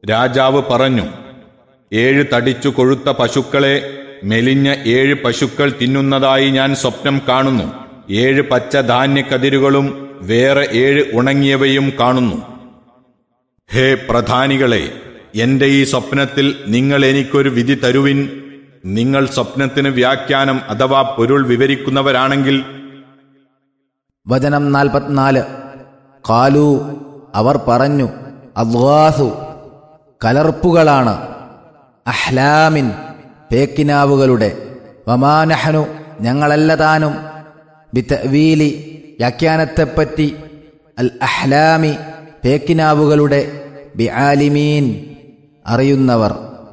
രാജാവ് പറഞ്ഞു ഏഴ് തടിച്ചു കൊഴുത്ത പശുക്കളെ മെലിഞ്ഞ ഏഴ് പശുക്കൾ തിന്നുന്നതായി ഞാൻ സ്വപ്നം കാണുന്നു ഏഴ് പച്ച ധാന്യക്കതിരുകളും വേറെ ഏഴ് ഉണങ്ങിയവയും കാണുന്നു ഹേ പ്രധാനികളെ എന്റെ ഈ സ്വപ്നത്തിൽ നിങ്ങൾ എനിക്കൊരു വിധി തരുവിൻ നിങ്ങൾ സ്വപ്നത്തിന് വ്യാഖ്യാനം അഥവാ പൊരുൾ വിവരിക്കുന്നവരാണെങ്കിൽ വചനം നാൽപ്പത്തിനാല് കാലു അവർ പറഞ്ഞു അദ്വാസു കലർപ്പുകളാണ് അഹ്ലാമിൻ പേക്കിനാവുകളുടെ വമാനഹനു ഞങ്ങളല്ല താനും ബിത്തവീലി വ്യാഖ്യാനത്തെപ്പറ്റി അൽ അഹ്ലാമി പേക്കിനാവുകളുടെ ബി ആലിമീൻ അറിയുന്നവർ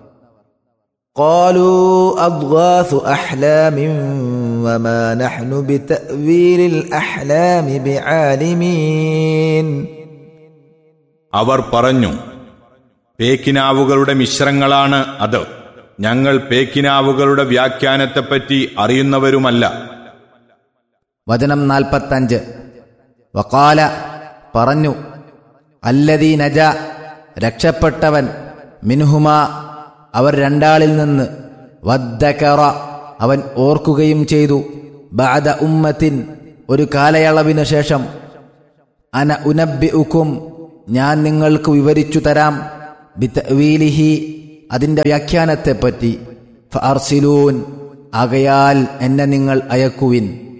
قالوا أضغاث أحلام وما نحن بتأويل الأحلام بعالمين അവർ പറഞ്ഞു പേക്കിനാവുകളുടെ മിശ്രങ്ങളാണ് അത് ഞങ്ങൾ പേക്കിനാവുകളുടെ വ്യാഖ്യാനത്തെപ്പറ്റി അറിയുന്നവരുമല്ല വചനം നാൽപ്പത്തഞ്ച് വക്കാല പറഞ്ഞു അല്ലദീ നജ രക്ഷപ്പെട്ടവൻ മിൻഹുമ അവർ രണ്ടാളിൽ നിന്ന് വദ്ദക്കറ അവൻ ഓർക്കുകയും ചെയ്തു ബാദ ഉമ്മത്തിൻ ഒരു കാലയളവിനു ശേഷം അന ഉനബി ഉക്കും ഞാൻ നിങ്ങൾക്ക് വിവരിച്ചു തരാം ബിത്തവീലിഹി അതിൻ്റെ വ്യാഖ്യാനത്തെപ്പറ്റി ഫർസിലൂൻ ആകയാൽ എന്നെ നിങ്ങൾ അയക്കുവിൻ